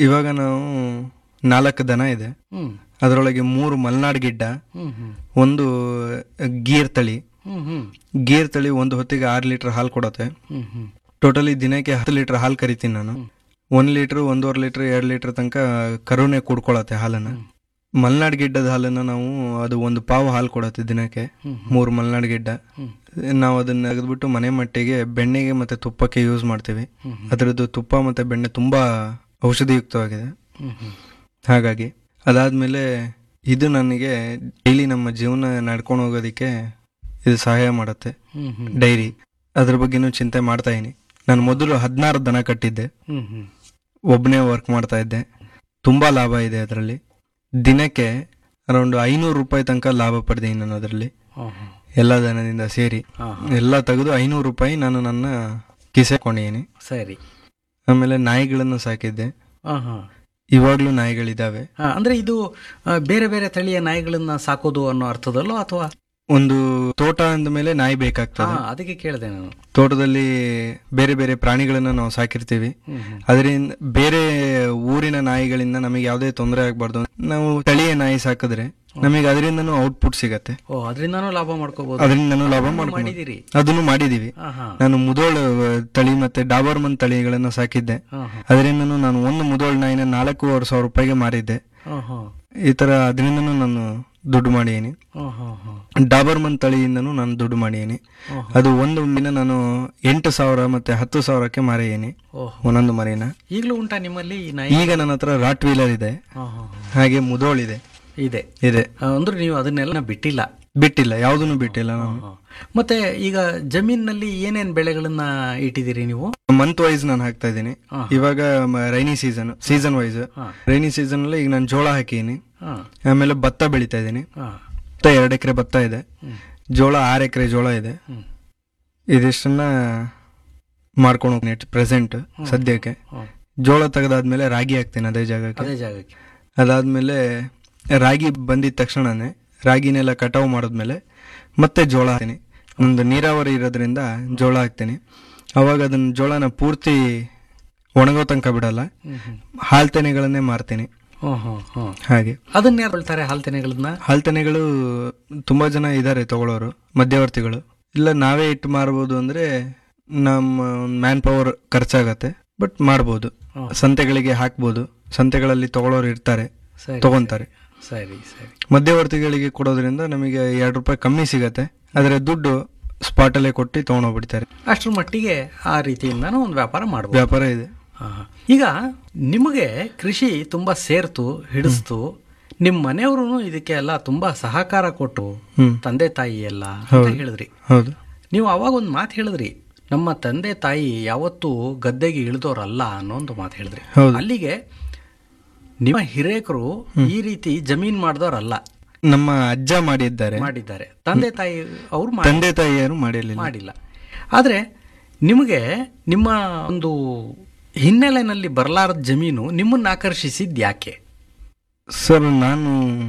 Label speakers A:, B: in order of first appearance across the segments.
A: ಇವಾಗ ನಾವು ನಾಲ್ಕು ದನ ಇದೆ
B: ಹ್ಮ್
A: ಅದರೊಳಗೆ ಮೂರು ಮಲ್ನಾಡ್ ಗಿಡ್ಡ
B: ಹ್ಮ್ ಹ್ಮ್
A: ಒಂದು ಗೀರ್ ತಳಿ
B: ಹ್ಮ್ ಹ್ಮ್
A: ಗೀರ್ ತಳಿ ಒಂದು ಹೊತ್ತಿಗೆ ಆರು ಲೀಟರ್ ಹಾಲು ಕೊಡುತ್ತೆ
B: ಹ್ಮ್ ಹ್ಮ್
A: ಟೋಟಲಿ ದಿನಕ್ಕೆ ಹತ್ತು ಲೀಟರ್ ಹಾಲು ಕರಿತೀನಿ ನಾನು ಒಂದ್ ಲೀಟರ್ ಒಂದೂವರೆ ಲೀಟರ್ ಎರಡು ಲೀಟರ್ ತನಕ ಕರುನೆ ಕುಡ್ಕೊಳತ್ತೆ ಹಾಲನ್ನ ಮಲ್ನಾಡ್ ಗಿಡ್ಡದ ಹಾಲನ್ನ ನಾವು ಅದು ಒಂದು ಪಾವು ಹಾಲು ಕೊಡತ್ತೆ ದಿನಕ್ಕೆ ಮೂರು ಮಲ್ನಾಡ್ ಗಿಡ್ಡ ನಾವು ಅದನ್ನ ತೆಗೆದ್ಬಿಟ್ಟು ಮನೆ ಮಟ್ಟಿಗೆ ಬೆಣ್ಣೆಗೆ ಮತ್ತೆ ತುಪ್ಪಕ್ಕೆ ಯೂಸ್ ಮಾಡ್ತೀವಿ ಅದರದ್ದು ತುಪ್ಪ ಮತ್ತೆ ಬೆಣ್ಣೆ ತುಂಬಾ ಔಷಧಿಯುಕ್ತವಾಗಿದೆ
B: ಹ್ಮ್ ಹ್ಮ್
A: ಹಾಗಾಗಿ ಅದಾದ್ಮೇಲೆ ಇದು ನನಗೆ ಡೈಲಿ ನಮ್ಮ ಜೀವನ ನಡ್ಕೊಂಡು ಹೋಗೋದಕ್ಕೆ ಇದು ಸಹಾಯ ಮಾಡುತ್ತೆ
B: ಹ್ಮ್ ಹ್ಮ್
A: ಡೈರಿ ಅದ್ರ ಬಗ್ಗೆನೂ ಚಿಂತೆ ಮಾಡ್ತಾ ಇದೀನಿ ನಾನು ಮೊದಲು ಹದಿನಾರು ದನ ಕಟ್ಟಿದ್ದೆ
B: ಹ್ಮ್ ಹ್ಮ್
A: ಒಬ್ಬನೇ ವರ್ಕ್ ಮಾಡ್ತಾ ಇದ್ದೆ ತುಂಬಾ ಲಾಭ ಇದೆ ಅದರಲ್ಲಿ ದಿನಕ್ಕೆ ಅರೌಂಡ್ ಐನೂರು ರೂಪಾಯಿ ತನಕ ಲಾಭ ಪಡೆದೀನಿ ನಾನು ಅದರಲ್ಲಿ
B: ಹಾ, ಹಾ.
A: ಎಲ್ಲ ದನದಿಂದ ಸೇರಿ
B: ಹಾ,
A: ಎಲ್ಲ ತೆಗೆದು ಐನೂರು ರೂಪಾಯಿ ನಾನು ನನ್ನ ಕಿಸೆ ಕೊಂಡಿದ್ದೀನಿ
B: ಸರಿ
A: ಆಮೇಲೆ ನಾಯಿಗಳನ್ನು ಸಾಕಿದ್ದೆ
B: ಹಾ ಹಾ
A: ಇವಾಗ್ಲೂ ನಾಯಿಗಳಿದಾವೆ
B: ಹಾ, ಅಂದ್ರೆ ಇದು ಆ, ಬೇರೆ ಬೇರೆ ತಳಿಯ ನಾಯಿಗಳನ್ನ ಸಾಕೋದು ಅನ್ನೋ ಅರ್ಥದಲ್ಲೋ ಅಥವಾ
A: ಒಂದು ತೋಟ ಅಂದ ಮೇಲೆ ನಾಯಿ
B: ಹಾ
A: ಬೇಕಾಗ್ತದೆ
B: ಅದಕ್ಕೆ ಕೇಳಿದೆ ನಾನು
A: ತೋಟದಲ್ಲಿ ಬೇರೆ ಬೇರೆ ಪ್ರಾಣಿಗಳನ್ನ ನಾವು ಸಾಕಿರ್ತೀವಿ
B: ಹ್ಮ್ ಹ್ಮ್
A: ಅದರಿಂದ ಬೇರೆ ಊರಿನ ನಾಯಿಗಳಿಂದ ನಮಗೆ ಯಾವುದೇ ತೊಂದರೆ ಆಗ್ಬಾರ್ದು ನಾವು ತಳಿಯ ನಾಯಿ ಸಾಕಿದ್ರೆ ನಮಗೆ ಅದರಿಂದನೂ ಔಟ್ಪುಟ್ ಸಿಗತ್ತೆ
B: ಓ ಅದರಿಂದಾನು ಲಾಭ ಮಾಡ್ಕೋಬಹುದು
A: ಅದರಿಂದನೂ ಲಾಭ ಮಾಡ್ಕೊಂಡು
B: ಮಾಡಿದಿರಿ
A: ಅದನ್ನು ಮಾಡಿದೀವಿ
B: ಹಾ ಹಾ
A: ನಾನು ಮುದೋಳ್ ತಳಿ ಮತ್ತೆ ಡಾಬರ್ಮನ್ ತಳಿಗಳನ್ನ ಸಾಕಿದ್ದೆ
B: ಹಾ ಹಾ
A: ಅದರಿಂದನೂ ನಾನು ಒಂದು ಮುದೋಳ್ ನಾಯಿನ ನಾಲ್ಕೂವರೆ ಸಾವಿರ ರೂಪಾಯಿಗೆ ಮಾರಿದ್ದೆ
B: ಹಾ ಹಾ
A: ಈ ತರ ಅದರಿಂದನೂ ನಾನು ದುಡ್ಡು ಮಾಡಿದೀನಿ
B: ಹಾ ಹಾ ಹಾ
A: ಡಾಬರ್ಮನ್ ತಳಿಯಿಂದನೂ ನಾನು ದುಡ್ಡು ಮಾಡಿದೀನಿ ಅದು ಒಂದು ದಿನ ನಾನು ಎಂಟು ಸಾವಿರ ಮತ್ತೆ ಹತ್ತು ಸಾವಿರಕ್ಕೆ ಮಾರಿದೀನಿ
B: ಓಹ್
A: ಒಂದೊಂದು ಮರಿನ
B: ಈಗಲೂ ಉಂಟಾ ನಿಮ್ಮಲ್ಲಿ ಈ ನಾಯಿ
A: ಈಗ ನನ್ನ ಹತ್ರ ರಾಟ್ ವೀಲರ್ ಇದೆ
B: ಹಾ ಹಾ ಹಾ.
A: ಹಾಗೆ ಮುದೋಳ್ ಇದೆ
B: ಇದೆ
A: ಇದೆ
B: ಆ, ಅಂದ್ರೆ ನೀವು ಅದನ್ನೆಲ್ಲ ಬಿಟ್ಟಿಲ್ಲ
A: ಬಿಟ್ಟಿಲ್ಲ ಯಾವುದನ್ನು ಬಿಟ್ಟಿಲ್ಲ ನಾನು
B: ಹಾ. ಮತ್ತೆ ಈಗ ಜಮೀನಿನಲ್ಲಿ ಏನೇನ್ ಬೆಳೆಗಳನ್ನ ಇಟ್ಟಿದ್ದೀರಿ ನೀವು
A: ಮಂತ್ ವೈಸ್ ನಾನು ಹಾಕ್ತಾ ಇದ್ದೀನಿ ಇವಾಗ rainy season season wise rainy season ಅಲ್ಲಿ ಈಗ ನಾನು ಜೋಳ ಹಾಕಿದ್ದೀನಿ
B: ಹಾ
A: ಆಮೇಲೆ ಭತ್ತ ಬೆಳಿತಾ ಇದ್ದೀನಿ
B: ಹಾ
A: ಭತ್ತ ಎರಡು ಎಕರೆ ಭತ್ತ ಇದೆ ಜೋಳ ಆರು ಎಕರೆ ಜೋಳ ಇದೆ
B: ಹ್ಮ್.
A: ಇದಿಷ್ಟನ್ನ ಮಾಡ್ಕೊಂಡು ಹೋಗ್ತೀನಿ ಪ್ರೆಸೆಂಟ್ ಸದ್ಯಕ್ಕೆ
B: ಹ್ಮ್.
A: ಜೋಳ ತೆಗೆದಾದ್ಮೇಲೆ ರಾಗಿ ಹಾಕ್ತೀನಿ ಅದೇ ಜಾಗಕ್ಕೆ
B: ಅದೇ ಜಾಗಕ್ಕೆ
A: ಅದಾದ್ಮೇಲೆ ರಾಗಿ ಬಂದಿದ ತಕ್ಷಣನೇ ರಾಗಿನೆಲ್ಲ ಕಟಾವು ಮಾಡಿದ್ಮೇಲೆ ಮತ್ತೆ ಜೋಳ ಹಾಕ್ತೀನಿ ಒಂದು ನೀರಾವರಿ ಇರೋದ್ರಿಂದ ಜೋಳ ಹಾಕ್ತೀನಿ ಅವಾಗ ಅದನ್ನ ಜೋಳನ ಪೂರ್ತಿ ಒಣಗೋ ತನಕ ಬಿಡಲ್ಲ ಹಾಲ್ತೆನೆಗಳನ್ನೇ ಮಾರ್ತೀನಿ
B: ಹ್ಮ್ ಹ್ಮ್ ಹ್ಮ್
A: ಹಾಗೆ
B: ಅದನ್ನ ಯಾರು ಬೆಳ್ತಾರೆ ಹಾಲ್ತೆನೆಗಳನ್ನ
A: ಹಾಲ್ತೆನೆಗಳು ತುಂಬಾ ಜನ ಇದ್ದಾರೆ ತಗೊಳ್ಳೋರು ಮಧ್ಯವರ್ತಿಗಳು ಇಲ್ಲ ನಾವೇ ಇಟ್ಟು ಮಾರ್ಬೋದು ಅಂದ್ರೆ ನಮ್ಮ ಮ್ಯಾನ್ ಪವರ್ ಖರ್ಚಾಗತ್ತೆ ಬಟ್ ಮಾಡ್ಬೋದು ಸಂತೆಗಳಿಗೆ ಹಾಕ್ಬೋದು ಸಂತೆಗಳಲ್ಲಿ ತಗೊಳ್ಳೋರು ಇರ್ತಾರೆ
B: ಸರಿ
A: ತಗೊಂತಾರೆ
B: ಸರಿ ಸರಿ
A: ಮಧ್ಯವರ್ತಿಗಳಿಗೆ ಕೊಡೋದ್ರಿಂದ ನಮಗೆ ಎರಡು ರೂಪಾಯಿ ಕಮ್ಮಿ ಸಿಗತ್ತೆ ಆದರೆ ದುಡ್ಡು ಸ್ಪಾಟಲ್ಲೇ ಕೊಟ್ಟು ತಗೊಂಡೋಗ್ಬಿಡ್ತಾರೆ
B: ಅಷ್ಟ್ರ ಮಟ್ಟಿಗೆ ಆ ರೀತಿಯಿಂದನೂ ಒಂದು ವ್ಯಾಪಾರ ಮಾಡ್ಬೋದು
A: ವ್ಯಾಪಾರ ಇದೆ
B: ಹಾ, ಹಾ. ಈಗ ನಿಮಗೆ ಕೃಷಿ ತುಂಬಾ ಸೇರ್ತು ಹಿಡಿಸ್ತು ನಿಮ್ಮ ಮನೆಯವರು ಇದಕ್ಕೆ ಎಲ್ಲ ತುಂಬಾ ಸಹಕಾರ ಕೊಟ್ಟು
A: ಹ್ಮ್.
B: ತಂದೆ ತಾಯಿ ಎಲ್ಲ ಅಂತ ಹೇಳಿದ್ರಿ
A: ಹೌದು
B: ನೀವು ಅವಾಗ ಒಂದು ಮಾತು ಹೇಳಿದ್ರಿ ನಮ್ಮ ತಂದೆ ತಾಯಿ ಯಾವತ್ತೂ ಗದ್ದೆಗೆ ಇಳಿದೋರಲ್ಲ ಅನ್ನೋ ಒಂದು ಮಾತು ಹೇಳಿದ್ರಿ
A: ಹೌದು.
B: ಅಲ್ಲಿಗೆ ನಿಮ್ಮ ಹಿರೇಕರು ಈ ರೀತಿ ಜಮೀನ್ ಮಾಡಿದವರಲ್ಲ
A: ನಮ್ಮ ಅಜ್ಜ ಮಾಡಿದ್ದಾರೆ
B: ಮಾಡಿದ್ದಾರೆ ತಂದೆ ತಾಯಿ ಅವರು
A: ತಂದೆ ತಾಯಿಯರು ಮಾಡಿರಲಿಲ್ಲ
B: ಮಾಡಿಲ್ಲ ಆದರೆ ನಿಮಗೆ ನಿಮ್ಮ ಒಂದು ಹಿನ್ನೆಲೆಯಲ್ಲಿ ಬರಲಾರದ ಜಮೀನು ನಿಮ್ಮನ್ನ ಆಕರ್ಷಿಸಿದ್ ಯಾಕೆ
A: ಸರ್ ನಾನು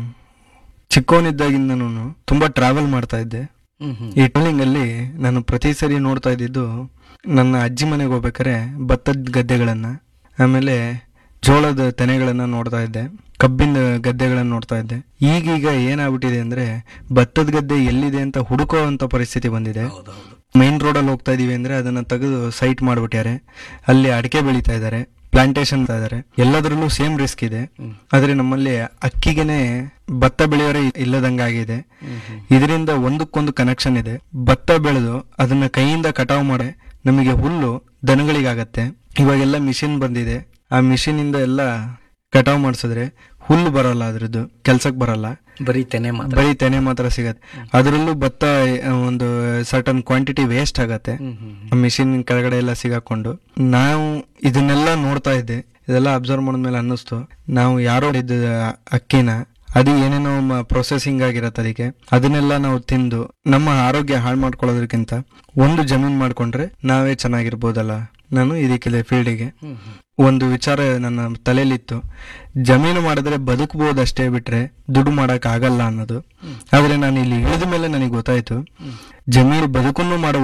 A: ಚಿಕ್ಕವನಿದ್ದಾಗಿಂದನೂ ತುಂಬಾ ಟ್ರಾವೆಲ್ ಮಾಡ್ತಾ ಇದ್ದೆ
B: ಹ್ಮ್ ಹ್ಮ್
A: ಈ ಟ್ರಾವೆಲಿಂಗ್ ಅಲ್ಲಿ ನಾನು ಪ್ರತಿ ಸರಿ ನೋಡ್ತಾ ಇದ್ದಿದ್ದು ನನ್ನ ಅಜ್ಜಿ ಮನೆಗೆ ಹೋಗ್ಬೇಕಾರೆ ಭತ್ತದ ಗದ್ದೆಗಳನ್ನ ಆಮೇಲೆ ಜೋಳದ ತೆನೆಗಳನ್ನ ನೋಡ್ತಾ ಇದ್ದೆ ಕಬ್ಬಿನ ಗದ್ದೆಗಳನ್ನ ನೋಡ್ತಾ ಇದ್ದೆ ಈಗೀಗ ಏನಾಗ್ಬಿಟ್ಟಿದೆ ಅಂದ್ರೆ ಭತ್ತದ ಗದ್ದೆ ಎಲ್ಲಿದೆ ಅಂತ ಹುಡುಕೋ ಅಂತ ಪರಿಸ್ಥಿತಿ ಬಂದಿದೆ
B: ಹೌದೌದು
A: ಮೈನ್ ರೋಡಲ್ಲಿ ಹೋಗ್ತಾ ಇದೀವಿ ಅಂದ್ರೆ ಅದನ್ನ ತೆಗೆದು ಸೈಟ್ ಮಾಡ್ಬಿಟ್ಟಾರೆ ಅಲ್ಲಿ ಅಡಿಕೆ ಬೆಳೀತಾ ಇದ್ದಾರೆ ಪ್ಲಾಂಟೇಶನ್ ಇದ್ದಾರೆ ಎಲ್ಲದರಲ್ಲೂ ಸೇಮ್ ರಿಸ್ಕ್ ಇದೆ ಆದ್ರೆ ನಮ್ಮಲ್ಲಿ ಅಕ್ಕಿಗೆನೆ ಭತ್ತ ಬೆಳೆಯೋರೆ ಇಲ್ಲದಂಗಾಗಿದೆ ಇದರಿಂದ ಒಂದಕ್ಕೊಂದು ಕನೆಕ್ಷನ್ ಇದೆ ಭತ್ತ ಬೆಳೆದು ಅದನ್ನ ಕೈಯಿಂದ ಕಟಾವು ಮಾಡಿ ನಮಗೆ ಹುಲ್ಲು ದನಗಳಿಗಾಗತ್ತೆ ಇವಾಗೆಲ್ಲ ಮಿಷಿನ್ ಬಂದಿದೆ ಆ ಮಿಷಿನ್ ಇಂದ ಎಲ್ಲ ಕಟಾವು ಮಾಡಿಸಿದ್ರೆ ಹುಲ್ಲು ಬರಲ್ಲ ಅದ್ರದ್ದು ಕೆಲ್ಸಕ್ಕೆ ಬರಲ್ಲ
B: ಬರೀ ತೆನೆ ಮಾತ್ರ
A: ಬರೀ ತೆನೆ ಮಾತ್ರ ಸಿಗತ್ತೆ ಅದರಲ್ಲೂ ಭತ್ತ ಆ, ಒಂದು ಸರ್ಟನ್ ಕ್ವಾಂಟಿಟಿ ವೇಸ್ಟ್ ಆಗತ್ತೆ
B: ಹ್ಮ್ ಹ್ಮ್
A: ಮಿಷಿನ್ ಕೆಳಗಡೆ ಎಲ್ಲ ಸಿಗಾಕೊಂಡು ನಾವು ಇದನ್ನೆಲ್ಲ ನೋಡ್ತಾ ಇದ್ದೆ ಇದೆಲ್ಲ ಅಬ್ಸರ್ವ್ ಮಾಡಿದ್ಮೇಲೆ ಅನ್ನಿಸ್ತು ನಾವು ಯಾರೋ ಇದ್ದ ಅಕ್ಕಿನ ಅದು ಏನೇನೋ ಪ್ರೊಸೆಸಿಂಗ್ ಆಗಿರತ್ತೆ ಅದಕ್ಕೆ ಅದನ್ನೆಲ್ಲ ನಾವು ತಿಂದು ನಮ್ಮ ಆರೋಗ್ಯ ಹಾಳು ಮಾಡ್ಕೊಳ್ಳೋದಕ್ಕಿಂತ ಒಂದು ಜಮೀನ್ ಮಾಡ್ಕೊಂಡ್ರೆ ನಾವೇ ಚೆನ್ನಾಗಿರ್ಬೋದಲ್ಲ ನಾನು ಇದಕ್ಕಿದೆ ಫೀಲ್ಡಿಗೆ
B: ಹ್ಮ್ ಹ್ಮ್
A: ಒಂದು ವಿಚಾರ ನನ್ನ ತಲೆಯಲ್ಲಿತ್ತು ಜಮೀನು ಮಾಡಿದ್ರೆ ಬದುಕಬಹುದಷ್ಟೇ ಬಿಟ್ರೆ ದುಡ್ಡು ಮಾಡಕ್ ಆಗಲ್ಲ ಅನ್ನೋದು ಆದ್ರೆ ನಾನು ಇಲ್ಲಿ ಇಳಿದ ಮೇಲೆ ನನಗೆ ಗೊತ್ತಾಯ್ತು ಜಮೀನು ಬದುಕನ್ನು ಮಾಡಬಹುದು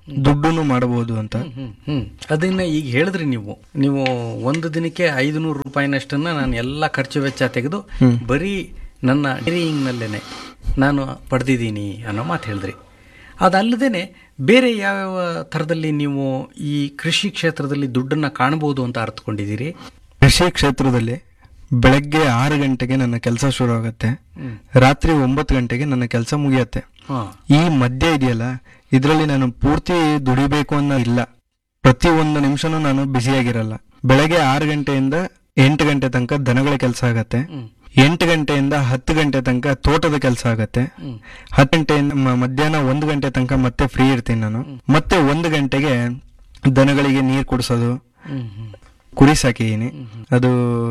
A: ದುಡ್ಡನ್ನು ಮಾಡಬಹುದು ಅಂತ
B: ಹ್ಮ್ ಹ್ಮ್ ಅದನ್ನ ಈಗ ಹೇಳಿದ್ರಿ ನೀವು ನೀವು ಒಂದು ದಿನಕ್ಕೆ ಐದು ನೂರು ರೂಪಾಯಿನಷ್ಟನ್ನ ನಾನು ಎಲ್ಲ ಖರ್ಚು ವೆಚ್ಚ ತೆಗೆದು ಬರೀ ನನ್ನ ನಲ್ಲೇನೆ ನಾನು ಪಡೆದಿದ್ದೀನಿ ಅನ್ನೋ ಮಾತು ಹೇಳಿದ್ರಿ ಅದಲ್ಲದೇನೆ ಬೇರೆ ಯಾವ್ಯಾವ ಥರದಲ್ಲಿ ನೀವು ಈ ಕೃಷಿ ಕ್ಷೇತ್ರದಲ್ಲಿ ದುಡ್ಡನ್ನ ಕಾಣಬಹುದು ಅಂತ ಅರ್ಥಕೊಂಡಿದ್ದೀರಿ
A: ಕೃಷಿ ಕ್ಷೇತ್ರದಲ್ಲಿ ಬೆಳಗ್ಗೆ ಆರು ಗಂಟೆಗೆ ನನ್ನ ಕೆಲಸ ಶುರು ಆಗುತ್ತೆ ರಾತ್ರಿ ಒಂಬತ್ತು ಗಂಟೆಗೆ ನನ್ನ ಕೆಲಸ ಮುಗಿಯತ್ತೆ
B: ಹಾ
A: ಈ ಮಧ್ಯೆ ಇದೆಯಲ್ಲ ಇದರಲ್ಲಿ ನಾನು ಪೂರ್ತಿ ದುಡಿಬೇಕು ಅನ್ನೋ ಇಲ್ಲ ಪ್ರತಿ ಒಂದು ನಿಮಿಷನೂ ನಾನು ಬ್ಯುಸಿಯಾಗಿರಲ್ಲ ಬೆಳಗ್ಗೆ ಆರು ಗಂಟೆಯಿಂದ ಎಂಟು ಗಂಟೆ ತನಕ ದನಗಳ ಕೆಲಸ ಆಗತ್ತೆ
B: ಹ್ಮ್
A: ಎಂಟು ಗಂಟೆಯಿಂದ ಹತ್ತು ಗಂಟೆ ತನಕ ತೋಟದ ಕೆಲಸ ಆಗತ್ತೆ
B: ಹ್ಮ್
A: ಹತ್ತು ಗಂಟೆಯಿಂದ ಮ- ಮಧ್ಯಾಹ್ನ ಒಂದು ಗಂಟೆ ತನಕ ಮತ್ತೆ ಫ್ರೀ ಇರ್ತೀನಿ ನಾನು ಮತ್ತೆ ಒಂದು ಗಂಟೆಗೆ ದನಗಳಿಗೆ ನೀರು ಕುಡಿಸೋದು
B: ಹ್ಮ್ ಹ್ಮ್
A: ಕುರಿ ಸಾಕಿದ್ದೀನಿ ಅದು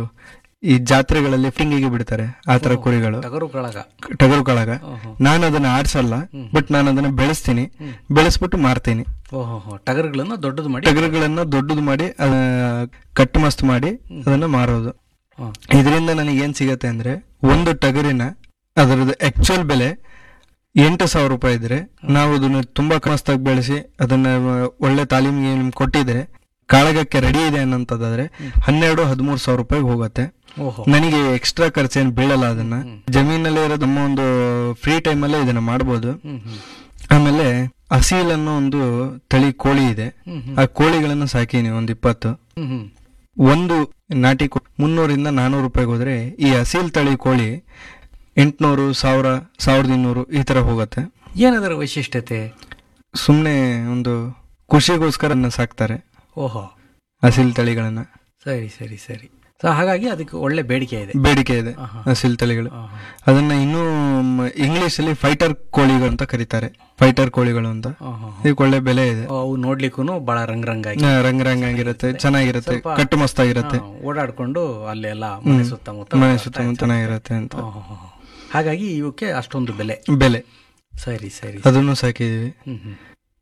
A: ಈ ಜಾತ್ರೆಗಳಲ್ಲಿ ಫಿಂಗಿಗೆ ಬಿಡ್ತಾರೆ ಆ ತರ ಕುರಿಗಳು
B: ಟಗರು ಕಳಗ
A: ಟಗರು ಕಳಗ
B: ಓಹೋ
A: ನಾನು ಅದನ್ನ ಆಡ್ಸಲ್ಲ ಬಟ್ ನಾನು ಅದನ್ನ ಬೆಳೆಸ್ತೀನಿ ಬೆಳೆಸ್ಬಿಟ್ಟು ಮಾರ್ತೀನಿ
B: ಓಹೋ ಹೋ ಟಗರುಗಳನ್ನ ದೊಡ್ಡದು ಮಾಡಿ
A: ಟಗರುಗಳನ್ನ ದೊಡ್ಡದು ಮಾಡಿ ಅದನ್ನ ಕಟ್ಟು ಮಸ್ತ್ ಮಾಡಿ ಅದನ್ನ ಮಾರೋದು
B: ಹಾ.
A: ಇದರಿಂದ ನನಗೆ ಏನ್ ಸಿಗತ್ತೆ ಅಂದ್ರೆ ಒಂದು ಟಗರಿನ ಅದರದ್ದು ಆಕ್ಚುಯಲ್ ಬೆಲೆ ಎಂಟು ಸಾವಿರ ರೂಪಾಯಿ ಇದ್ರೆ ನಾವು ಅದನ್ನ ತುಂಬಾ ಮಸ್ತಾಗಿ ಬೆಳೆಸಿ ಅದನ್ನ ಒಳ್ಳೆ ತಾಲೀಮಿಗೆ ನಿಮ್ಗೆ ಕೊಟ್ಟಿದ್ರೆ ಕಾಳಗಕ್ಕೆ ರೆಡಿ ಇದೆ ಅನ್ನೋಂಥದ್ದಾದ್ರೆ ಹನ್ನೆರಡು ಹದಿಮೂರು ಸಾವಿರ ರೂಪಾಯಿಗೆ ಹೋಗುತ್ತೆ
B: ಓಹೋ
A: ನನಗೆ ಎಕ್ಸ್ಟ್ರಾ ಖರ್ಚೇನು ಬೀಳಲ್ಲ ಅದನ್ನ ಜಮೀನಲ್ಲಿ ಇರೋದು ನಮ್ಮ ಒಂದು ಫ್ರೀ ಟೈಮಲ್ಲೇ ಇದನ್ನ ಮಾಡ್ಬೋದು
B: ಹ್ಮ್ ಹ್ಮ್
A: ಆಮೇಲೆ ಅಸೀಲ್ ಅನ್ನೋ ಒಂದು ತಳಿ ಕೋಳಿ ಇದೆ
B: ಹ್ಮ್ ಹ್ಮ್
A: ಆ ಕೋಳಿಗಳನ್ನು ಸಾಕೀನಿ ಒಂದ್ ಇಪ್ಪತ್ತು
B: ಹ್ಮ್ ಹ್ಮ್
A: ಒಂದು ನಾಟಿ ಕೋ- ಮುನ್ನೂರಿಂದ ನಾನೂರು ರೂಪಾಯಿಗೆ ಹೋದ್ರೆ ಈ ಅಸೀಲ್ ತಳಿ ಕೋಳಿ ಎಂಟ್ನೂರು ಸಾವಿರ ಸಾವಿರದ ಇನ್ನೂರು ಈ ತರ ಹೋಗುತ್ತೆ
B: ಏನದರ ವೈಶಿಷ್ಟ್ಯತೆ
A: ಸುಮ್ಮನೆ ಒಂದು ಖುಷಿಗೋಸ್ಕರ ಅದನ್ನ ಸಾಕ್ತಾರೆ
B: ಓಹೋ
A: ಅಸೀಲ್ ತಳಿಗಳನ್ನ
B: ಸರಿ ಸರಿ ಸರಿ ಸೊ ಹಾಗಾಗಿ ಅದಕ್ಕೆ ಒಳ್ಳೆ ಬೇಡಿಕೆ ಇದೆ
A: ಬೇಡಿಕೆ ಇದೆ
B: ಆಹಾ.
A: ಅಸೀಲ್ ತಳಿಗಳು
B: ಆಹಾ.
A: ಅದನ್ನ ಇನ್ನೂ ಇಂಗ್ಲಿಷ್ ಅಲ್ಲಿ ಫೈಟರ್ ಕೋಳಿಗಳು ಅಂತ ಕರೀತಾರೆ ಫೈಟರ್ ಕೋಳಿಗಳು ಅಂತ
B: ಆಹಾ.
A: ಇದಕ್ಕೆ ಒಳ್ಳೆ ಬೆಲೆ ಇದೆ
B: ಅವು ನೋಡ್ಲಿಕ್ಕೂ ಬಹಳ ರಂಗ್ ರಂಗಾಗಿ
A: ಆ, ರಂಗ್ ರಂಗ್ ಆಗಿರುತ್ತೆ ಚೆನ್ನಾಗಿರುತ್ತೆ ಕಟ್ಟು ಮಸ್ತಾಗಿರುತ್ತೆ
B: ಹಾ, ಓಡಾಡ್ಕೊಂಡು ಅಲ್ಲೆಲ್ಲ ಮನೆ ಸುತ್ತಮುತ್ತ
A: ಮನೆ ಸುತ್ತಮುತ್ತ ಚೆನ್ನಾಗಿರುತ್ತೆ ಅಂತ
B: ಆಹಾ. ಹಾಗಾಗಿ ಇವಕ್ಕೆ ಅಷ್ಟೊಂದು ಬೆಲೆ
A: ಬೆಲೆ
B: ಸರಿ ಸರಿ
A: ಅದನ್ನು ಸಾಕಿದೀವಿ
B: ಹ್ಮ್ ಹ್ಮ್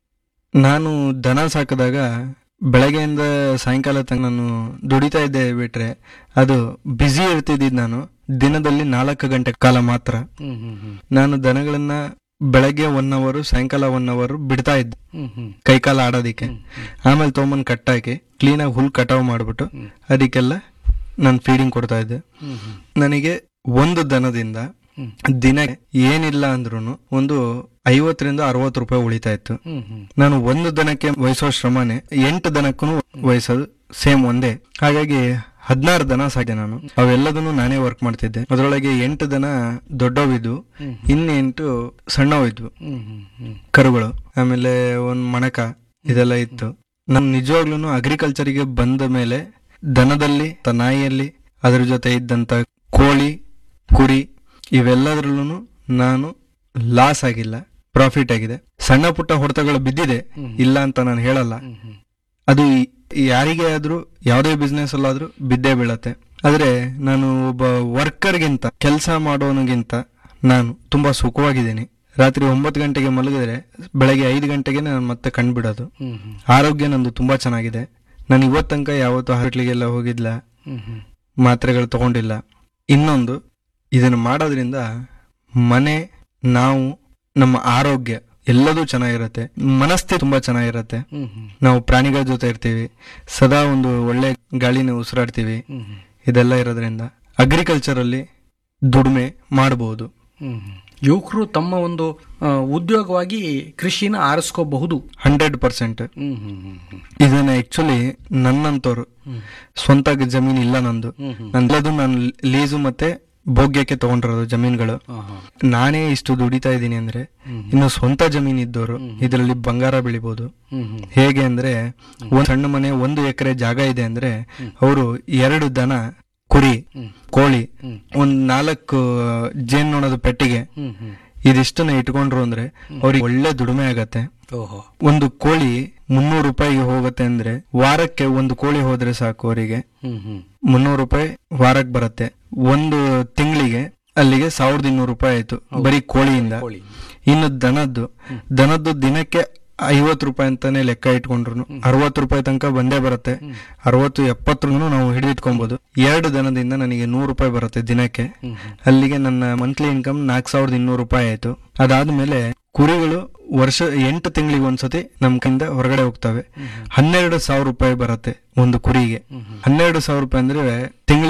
A: ನಾನು ದನ ಸಾಕಿದಾಗ ಬೆಳಗ್ಗೆಯಿಂದ ಸಾಯಂಕಾಲ ತನಕ ನಾನು ದುಡಿತಾ ಇದ್ದೆ ಬಿಟ್ರೆ ಅದು ಬ್ಯುಸಿ ಇರ್ತಿದ್ದಿದ್ದು ನಾನು ದಿನದಲ್ಲಿ ನಾಲ್ಕು ಗಂಟೆ ಕಾಲ ಮಾತ್ರ
B: ಹ್ಮ್ ಹ್ಮ್ ಹ್ಮ್
A: ನಾನು ದನಗಳನ್ನ ಬೆಳಗ್ಗೆ ಒನ್ ಅವರು ಸಾಯಂಕಾಲ ಒನ್ ಅವರು ಬಿಡ್ತಾ ಇದ್ದೆ
B: ಹ್ಮ್ ಹ್ಮ್
A: ಕೈಕಾಲ ಆಡೋದಿಕ್ಕೆ ಆಮೇಲೆ ತೊಗೊಂಬಂದು ಕಟ್ಟಾಕಿ ಕ್ಲೀನಾಗಿ ಹುಲ್ ಕಟಾವ್ ಮಾಡ್ಬಿಟ್ಟು ಅದಕ್ಕೆಲ್ಲ ನಾನು ಫೀಡಿಂಗ್ ಕೊಡ್ತಾ ಇದ್ದೆ
B: ಹ್ಮ್ ಹ್ಮ್
A: ನನಗೆ ಒಂದು ದನದಿಂದ
B: ಹ್ಮ್.
A: ದಿನ ಏನಿಲ್ಲ ಅಂದ್ರೂ ಒಂದು ಐವತ್ತರಿಂದ ಅರವತ್ತು ರೂಪಾಯಿ ಉಳಿತಾ ಇತ್ತು
B: ಹ್ಮ್ ಹ್ಮ್
A: ನಾನು ಒಂದು ದನಕ್ಕೆ ವಹಿಸೋ ಶ್ರಮನೇ ಎಂಟು ದನಕ್ಕೂ ವಹಿಸೋದು ಸೇಮ್ ಒಂದೇ ಹಾಗಾಗಿ ಹದಿನಾರು ದನ ಸಾಕೆ ನಾನು ಅವೆಲ್ಲದನ್ನು ನಾನೇ ವರ್ಕ್ ಮಾಡ್ತಿದ್ದೆ ಅದರೊಳಗೆ ಎಂಟು ದನ ದೊಡ್ಡವಿದ್ವು
B: ಹ್ಮ್.
A: ಇನ್ನೆಂಟು ಸಣ್ಣವಿದ್ವು
B: ಹ್ಮ್ ಹ್ಮ್ ಹ್ಮ್
A: ಕರುಗಳು ಆಮೇಲೆ ಒಂದ್ ಮಣಕ ಇದೆಲ್ಲ ಇತ್ತು ನಾನು ನಿಜವಾಗ್ಲೂ ಅಗ್ರಿಕಲ್ಚರಿಗೆ ಬಂದ ಮೇಲೆ ದನದಲ್ಲಿ ತ- ನಾಯಿಯಲ್ಲಿ ಅದ್ರ ಜೊತೆ ಇದ್ದಂತ ಕೋಳಿ ಕುರಿ ಇವೆಲ್ಲದ್ರಲ್ಲೂ ನಾನು ಲಾಸ್ ಆಗಿಲ್ಲ ಪ್ರಾಫಿಟ್ ಆಗಿದೆ ಸಣ್ಣ ಪುಟ್ಟ ಹೊಡೆತಗಳು ಬಿದ್ದಿದೆ ಇಲ್ಲ ಅಂತ ನಾನು ಹೇಳಲ್ಲ
B: ಹ್ಮ್ ಹ್ಮ್
A: ಅದು ಈ- ಯಾರಿಗೇ ಆದ್ರೂ ಯಾವುದೇ ಬಿಸ್ನೆಸ್ ಅಲ್ಲಾದ್ರೂ ಬಿದ್ದೇ ಬೀಳತ್ತೆ ಆದ್ರೆ ನಾನು ಒಬ್ಬ ವರ್ಕರ್ಗಿಂತ ಕೆಲಸ ಮಾಡೋನಿಗಿಂತ ನಾನು ತುಂಬಾ ಸುಖವಾಗಿದ್ದೀನಿ ರಾತ್ರಿ ಒಂಬತ್ತು ಗಂಟೆಗೆ ಮಲಗಿದ್ರೆ ಬೆಳಗ್ಗೆ ಐದು ಗಂಟೆಗೆ ನಾನು ಮತ್ತೆ ಕಂಡುಬಿಡೋದು
B: ಹ್ಮ್ ಹ್ಮ್
A: ಆರೋಗ್ಯ ನಂದು ತುಂಬಾ ಚೆನ್ನಾಗಿದೆ ನಾನು ಇವತ್ತು ತನಕ ಯಾವತ್ತೂ ಹಾಸ್ಪಿಟ್ಲಿಗೆಲ್ಲ ಹೋಗಿಲ್ಲ
B: ಹ್ಮ್ ಹ್ಮ್
A: ಮಾತ್ರೆಗಳು ತಗೊಂಡಿಲ್ಲ ಇನ್ನೊಂದು ಇದನ್ನು ಮಾಡೋದ್ರಿಂದ ಮನೆ ನಾವು ನಮ್ಮ ಆರೋಗ್ಯ ಎಲ್ಲದೂ ಚೆನ್ನಾಗಿರುತ್ತೆ ಮನಸ್ಥಿತಿ ತುಂಬಾ ಚೆನ್ನಾಗಿರುತ್ತೆ
B: ಹ್ಮ್ ಹ್ಮ್
A: ನಾವು ಪ್ರಾಣಿಗಳ ಜೊತೆ ಇರ್ತೀವಿ ಸದಾ ಒಂದು ಒಳ್ಳೆ ಗಾಳಿನ ಉಸಿರಾಡ್ತೀವಿ
B: ಹ್ಮ್ ಹ್ಮ್
A: ಇದೆಲ್ಲ ಇರೋದ್ರಿಂದ ಅಗ್ರಿಕಲ್ಚರ್ ಅಲ್ಲಿ ದುಡಿಮೆ ಮಾಡಬಹುದು
B: ಹ್ಮ್ ಹ್ಮ್. ಯುವಕರು ತಮ್ಮ ಒಂದು ಆ, ಉದ್ಯೋಗವಾಗಿ ಕೃಷಿನ ಆರಿಸ್ಕೋಬಹುದು
A: ಹಂಡ್ರೆಡ್ ಪರ್ಸೆಂಟ್
B: ಹ್ಮ್ ಹ್ಮ್ ಹ್ಮ್ ಹ್ಮ್
A: ಇದನ್ನ ಆಕ್ಚುಲಿ ನನ್ನಂತವ್ರು
B: ಹ್ಮ್.
A: ಸ್ವಂತ ಜಮೀನು ಇಲ್ಲ ನಂದು
B: ಹ್ಮ್ ಹ್ಮ್
A: ನಂದದು ನಾನು ಲೀಸು ಮತ್ತೆ ಭೋಗ್ಯಕ್ಕೆ ತಗೊಂಡಿರೋದು ಜಮೀನುಗಳು
B: ಹಾ, ಹಾ.
A: ನಾನೇ ಇಷ್ಟು ದುಡಿತಾ ಇದ್ದೀನಿ ಅಂದ್ರೆ
B: ಹ್ಮ್.
A: ಇನ್ನು ಸ್ವಂತ ಜಮೀನು ಇದ್ದವರು ಇದರಲ್ಲಿ ಬಂಗಾರ ಬೆಳಿಬಹುದು
B: ಹ್ಮ್ ಹ್ಮ್
A: ಹೇಗೆ ಅಂದ್ರೆ ಒಂದ್ ಸಣ್ಣ ಮನೆ ಒಂದು ಎಕರೆ ಜಾಗ ಇದೆ ಅಂದ್ರೆ ಅವರು ಎರಡು ದನ ಕುರಿ
B: ಹ್ಮ್.
A: ಕೋಳಿ
B: ಹ್ಮ್.
A: ಒಂದ್ ನಾಲ್ಕು ಜೇನ್ನೊಣದ ಪೆಟ್ಟಿಗೆ
B: ಹ್ಮ್ ಹ್ಮ್
A: ಇದಿಷ್ಟನ್ನ ಇಟ್ಕೊಂಡ್ರು ಅಂದ್ರೆ ಅವ್ರಿಗೆ ಒಳ್ಳೆ ದುಡಿಮೆ ಆಗತ್ತೆ
B: ಓಹೋ
A: ಒಂದು ಕೋಳಿ ಮುನ್ನೂರು ರೂಪಾಯಿಗೆ ಹೋಗುತ್ತೆ ಅಂದ್ರೆ ವಾರಕ್ಕೆ ಒಂದು ಕೋಳಿ ಹೋದ್ರೆ ಸಾಕು ಅವರಿಗೆ
B: ಹ್ಮ್ ಹ್ಮ್
A: ಮುನ್ನೂರು ರೂಪಾಯಿ ವಾರಕ್ಕೆ ಬರುತ್ತೆ ಒಂದು ತಿಂಗಳಿಗೆ ಅಲ್ಲಿಗೆ ಸಾವಿರದ ಇನ್ನೂರು ರೂಪಾಯಿ ಆಯ್ತು ಬರೀ ಕೋಳಿಯಿಂದ
B: ಕೋಳಿ
A: ಇನ್ನು ದನದ್ದು ದನದ್ದು ದಿನಕ್ಕೆ ಐವತ್ತು ರೂಪಾಯಿ ಅಂತಾನೆ ಲೆಕ್ಕ ಇಟ್ಕೊಂಡ್ರು ಅರವತ್ತು ರೂಪಾಯಿ ತನಕ ಬಂದೇ ಬರುತ್ತೆ ಅರವತ್ತು ಎಪ್ಪತ್ತರೂ ನಾವು ಹಿಡಿದಿಟ್ಕೊಬಹುದು ಎರಡು ದನದಿಂದ ನನಗೆ ನೂರು ರೂಪಾಯಿ ಬರುತ್ತೆ ದಿನಕ್ಕೆ
B: ಹ್ಮ್ ಹ್ಮ್
A: ಅಲ್ಲಿಗೆ ನನ್ನ ಮಂತ್ಲಿ ಇನ್ಕಮ್ ನಾಲ್ಕು ಸಾವಿರದ ಇನ್ನೂರು ರೂಪಾಯಿ ಆಯ್ತು ಅದಾದ್ಮೇಲೆ ಕುರಿಗಳು ವರ್ಷ ಎಂಟು ತಿಂಗಳಿಗೆ ಒಂದ್ಸತಿ ನಮ್ ಕೈಯಿಂದ ಹೊರಗಡೆ ಹೋಗ್ತವೆ ಹನ್ನೆರಡು ಸಾವಿರ ರೂಪಾಯಿ ಬರುತ್ತೆ ಒಂದು ಕುರಿಗೆ ಹನ್ನೆರಡು ಸಾವಿರ ರೂಪಾಯಿ ಅಂದ್ರೆ ತಿಂಗಳಿಗೆ